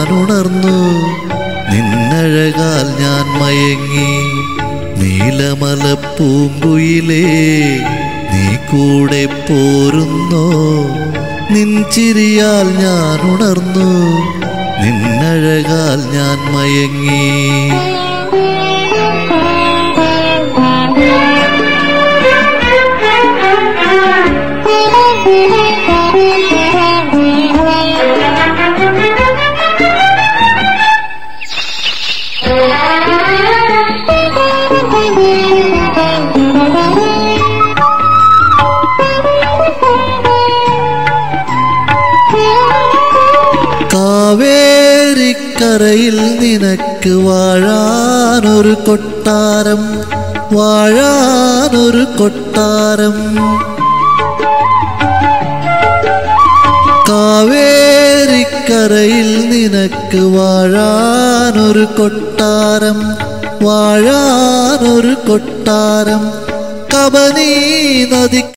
ഞാൻ ഉണർന്നു നിന്നഴകാൽ ഞാൻ മയങ്ങി നീലമല പൂങ്കുയിലേ നീ കൂടെ പോരുന്നോ നിൻ ചിരിയാൽ ഞാൻ ഉണർന്നു നിന്നഴകാൽ ഞാൻ മയങ്ങി കാവേരിക്കരയിൽ നിനക്ക് വാഴാനൊരു കൊട്ടാരം വാഴാനൊരു കൊട്ടാരം കാവേരിക്കരയിൽ നിനക്ക് വാഴാനൊരു കൊട്ടാരം വാഴാനൊരു കൊട്ടാരം കബനീ നദി